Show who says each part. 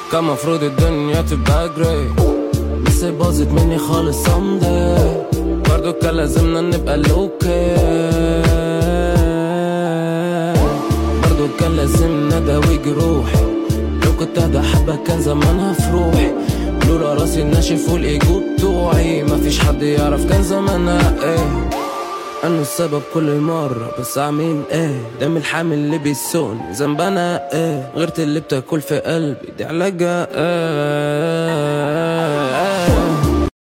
Speaker 1: كان مفروض الدنيا تبقى جري بس باظت مني خالص someday برضو كان لازمنا نبقى لوكي برضو كان لازم نداوي جروحي لو كنت هدى حبة كان زمانها في روحي لولا راسي الناشف والايجو بتوعي مفيش حد يعرف كان زمانها ايه انا السبب كل مرة بس اعمل ايه دم الحامل اللي بيسوني ذنب انا ايه غيرت اللي بتاكل في قلبي دي علاجة ايه